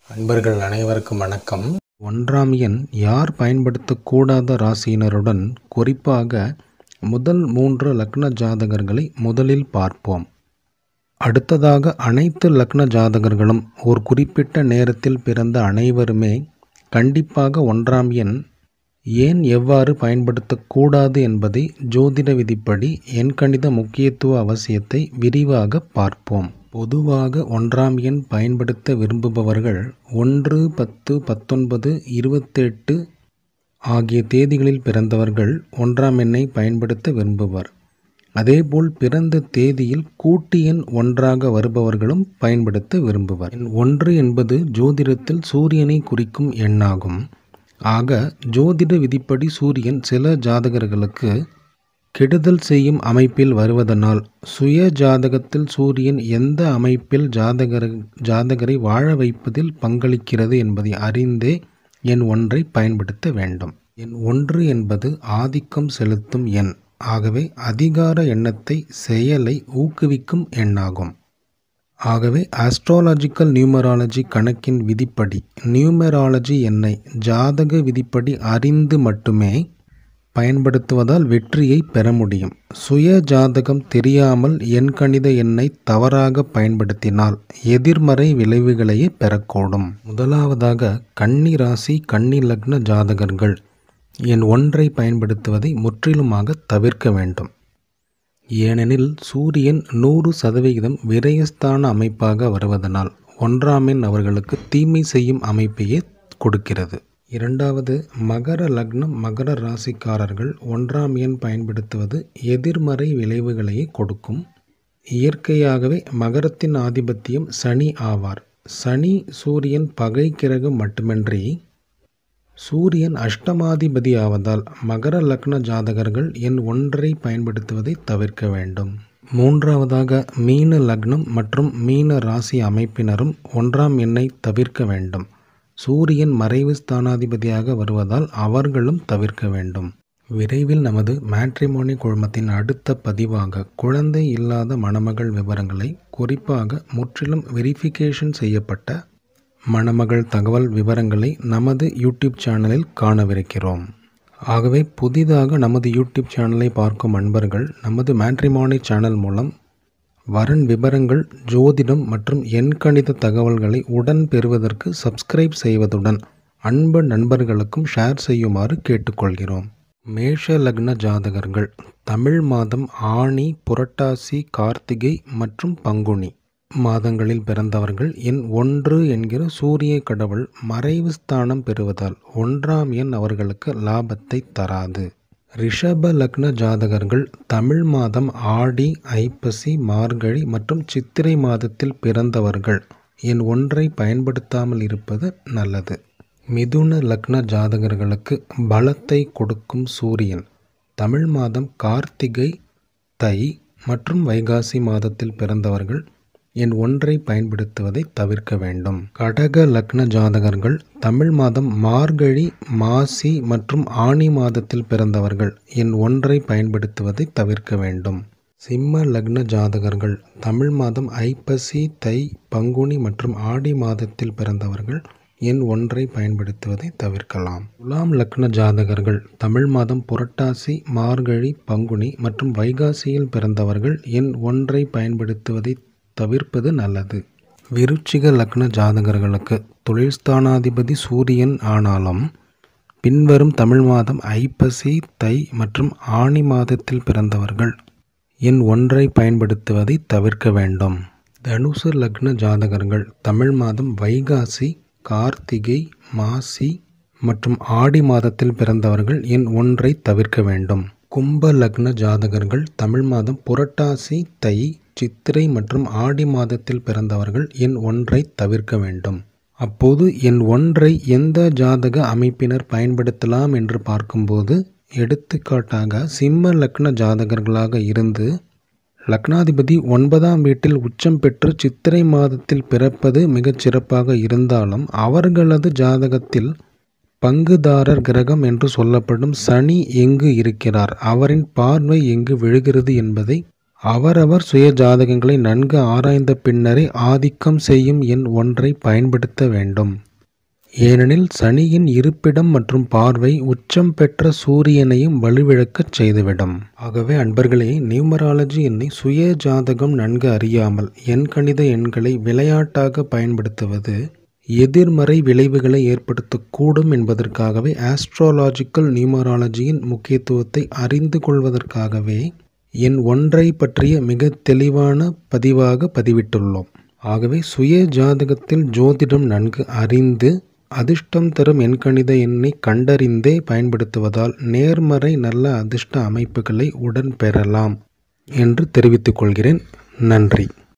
அன்பர்கள் அனைவருக்கும் வணக்கம் ஒன்றாம் எண் யார் பயன்படுத்தக்கூடாத ராசியினருடன் குறிப்பாக முதல் மூன்று லக்ன ஜாதகர்களை முதலில் பார்ப்போம் அடுத்ததாக அனைத்து லக்ன ஜாதகர்களும் ஒரு குறிப்பிட்ட நேரத்தில் பிறந்த அனைவருமே கண்டிப்பாக ஒன்றாம் எண் ஏன் எவ்வாறு பயன்படுத்தக்கூடாது என்பதை ஜோதிட விதிப்படி எண்கணித முக்கியத்துவ அவசியத்தை விரிவாக பார்ப்போம் பொதுவாக ஒன்றாம் எண் பயன்படுத்த விரும்புபவர்கள் ஒன்று பத்து பத்தொன்பது இருபத்தெட்டு ஆகிய தேதிகளில் பிறந்தவர்கள் ஒன்றாம் எண்ணை பயன்படுத்த விரும்புவர் அதேபோல் பிறந்த தேதியில் கூட்டு எண் ஒன்றாக வருபவர்களும் பயன்படுத்த விரும்புவர் எண் ஒன்று என்பது ஜோதிடத்தில் சூரியனை குறிக்கும் எண்ணாகும் ஆக ஜோதிட விதிப்படி சூரியன் சில ஜாதகர்களுக்கு கெடுதல் செய்யும் அமைப்பில் வருவதனால் சுய ஜாதகத்தில் சூரியன் எந்த அமைப்பில் ஜாதகர் ஜாதகரை வாழ வைப்பதில் பங்களிக்கிறது என்பதை அறிந்தே எண் ஒன்றை பயன்படுத்த வேண்டும் எண் ஒன்று என்பது ஆதிக்கம் செலுத்தும் எண் ஆகவே அதிகார எண்ணத்தை செயலை ஊக்குவிக்கும் எண்ணாகும் ஆகவே ஆஸ்ட்ராலஜிக்கல் நியூமராலஜி கணக்கின் விதிப்படி நியூமராலஜி எண்ணை ஜாதக விதிப்படி அறிந்து மட்டுமே பயன்படுத்துவதால் வெற்றியை பெற முடியும் சுய ஜாதகம் தெரியாமல் எண்கணித எண்ணை தவறாக பயன்படுத்தினால் எதிர்மறை விளைவுகளையே பெறக்கூடும் முதலாவதாக கன்னி ராசி கன்னி லக்ன ஜாதகர்கள் எண் ஒன்றை பயன்படுத்துவதை முற்றிலுமாக தவிர்க்க வேண்டும் ஏனெனில் சூரியன் நூறு சதவிகிதம் விரயஸ்தான அமைப்பாக வருவதனால் ஒன்றாம் எண் அவர்களுக்கு தீமை செய்யும் அமைப்பையே கொடுக்கிறது இரண்டாவது மகர லக்னம் மகர ராசிக்காரர்கள் ஒன்றாம் எண் பயன்படுத்துவது எதிர்மறை விளைவுகளையே கொடுக்கும் இயற்கையாகவே மகரத்தின் ஆதிபத்தியம் சனி ஆவார் சனி சூரியன் பகை கிரகம் மட்டுமின்றி சூரியன் அஷ்டமாதிபதி ஆவதால் மகர லக்ன ஜாதகர்கள் எண் ஒன்றை பயன்படுத்துவதை தவிர்க்க வேண்டும் மூன்றாவதாக மீன லக்னம் மற்றும் மீன ராசி அமைப்பினரும் ஒன்றாம் எண்ணை தவிர்க்க வேண்டும் சூரியன் மறைவு ஸ்தானாதிபதியாக வருவதால் அவர்களும் தவிர்க்க வேண்டும் விரைவில் நமது மேட்ரிமோனி குழுமத்தின் அடுத்த பதிவாக குழந்தை இல்லாத மணமகள் விவரங்களை குறிப்பாக முற்றிலும் வெரிஃபிகேஷன் செய்யப்பட்ட மணமகள் தகவல் விவரங்களை நமது யூடியூப் சேனலில் காணவிருக்கிறோம் ஆகவே புதிதாக நமது யூடியூப் சேனலை பார்க்கும் அன்பர்கள் நமது மேட்ரிமோனி சேனல் மூலம் வரன் விவரங்கள் ஜோதிடம் மற்றும் எண்கணித தகவல்களை உடன் பெறுவதற்கு சப்ஸ்கிரைப் செய்வதுடன் அன்பு நண்பர்களுக்கும் ஷேர் செய்யுமாறு கேட்டுக்கொள்கிறோம் மேஷ லக்ன ஜாதகர்கள் தமிழ் மாதம் ஆணி புரட்டாசி கார்த்திகை மற்றும் பங்குனி மாதங்களில் பிறந்தவர்கள் எண் ஒன்று என்கிற சூரிய கடவுள் மறைவு ஸ்தானம் பெறுவதால் ஒன்றாம் எண் அவர்களுக்கு லாபத்தை தராது ரிஷப லக்ன ஜாதகர்கள் தமிழ் மாதம் ஆடி ஐப்பசி மார்கழி மற்றும் சித்திரை மாதத்தில் பிறந்தவர்கள் என் ஒன்றை பயன்படுத்தாமல் இருப்பது நல்லது மிதுன லக்ன ஜாதகர்களுக்கு பலத்தை கொடுக்கும் சூரியன் தமிழ் மாதம் கார்த்திகை தை மற்றும் வைகாசி மாதத்தில் பிறந்தவர்கள் என் ஒன்றை பயன்படுத்துவதை தவிர்க்க வேண்டும் கடக லக்ன ஜாதகர்கள் தமிழ் மாதம் மார்கழி மாசி மற்றும் ஆணி மாதத்தில் பிறந்தவர்கள் என் ஒன்றை பயன்படுத்துவதை தவிர்க்க வேண்டும் சிம்ம லக்ன ஜாதகர்கள் தமிழ் மாதம் ஐப்பசி தை பங்குனி மற்றும் ஆடி மாதத்தில் பிறந்தவர்கள் எண் ஒன்றை பயன்படுத்துவதை தவிர்க்கலாம் துலாம் லக்ன ஜாதகர்கள் தமிழ் மாதம் புரட்டாசி மார்கழி பங்குனி மற்றும் வைகாசியில் பிறந்தவர்கள் எண் ஒன்றை பயன்படுத்துவதை தவிர்ப்பது நல்லது விருச்சிக லக்ன ஜாதகர்களுக்கு தொழில் ஸ்தானாதிபதி சூரியன் ஆனாலும் பின்வரும் தமிழ் மாதம் ஐப்பசி தை மற்றும் ஆணி மாதத்தில் பிறந்தவர்கள் எண் ஒன்றை பயன்படுத்துவதை தவிர்க்க வேண்டும் தனுசு லக்ன ஜாதகர்கள் தமிழ் மாதம் வைகாசி கார்த்திகை மாசி மற்றும் ஆடி மாதத்தில் பிறந்தவர்கள் எண் ஒன்றை தவிர்க்க வேண்டும் கும்ப லக்ன ஜாதகர்கள் தமிழ் மாதம் புரட்டாசி தை சித்திரை மற்றும் ஆடி மாதத்தில் பிறந்தவர்கள் எண் ஒன்றை தவிர்க்க வேண்டும் அப்போது எண் ஒன்றை எந்த ஜாதக அமைப்பினர் பயன்படுத்தலாம் என்று பார்க்கும்போது எடுத்துக்காட்டாக சிம்ம லக்ன ஜாதகர்களாக இருந்து லக்னாதிபதி ஒன்பதாம் வீட்டில் உச்சம் பெற்று சித்திரை மாதத்தில் பிறப்பது மிகச் சிறப்பாக இருந்தாலும் அவர்களது ஜாதகத்தில் பங்குதாரர் கிரகம் என்று சொல்லப்படும் சனி எங்கு இருக்கிறார் அவரின் பார்வை எங்கு விழுகிறது என்பதை அவரவர் சுய ஜாதகங்களை நன்கு ஆராய்ந்த பின்னரே ஆதிக்கம் செய்யும் எண் ஒன்றை பயன்படுத்த வேண்டும் ஏனெனில் சனியின் இருப்பிடம் மற்றும் பார்வை உச்சம் பெற்ற சூரியனையும் வலுவிழக்கச் செய்துவிடும் ஆகவே அன்பர்களே நியூமராலஜி எண்ணை சுய ஜாதகம் நன்கு அறியாமல் எண்கணித எண்களை விளையாட்டாக பயன்படுத்துவது எதிர்மறை விளைவுகளை ஏற்படுத்தக்கூடும் என்பதற்காகவே ஆஸ்ட்ரோலாஜிக்கல் நியூமராலஜியின் முக்கியத்துவத்தை அறிந்து கொள்வதற்காகவே என் ஒன்றை பற்றிய மிக தெளிவான பதிவாக பதிவிட்டுள்ளோம் ஆகவே சுய ஜாதகத்தில் ஜோதிடம் நன்கு அறிந்து அதிர்ஷ்டம் தரும் எண்கணித எண்ணை கண்டறிந்தே பயன்படுத்துவதால் நேர்மறை நல்ல அதிர்ஷ்ட அமைப்புகளை உடன் பெறலாம் என்று தெரிவித்துக் கொள்கிறேன் நன்றி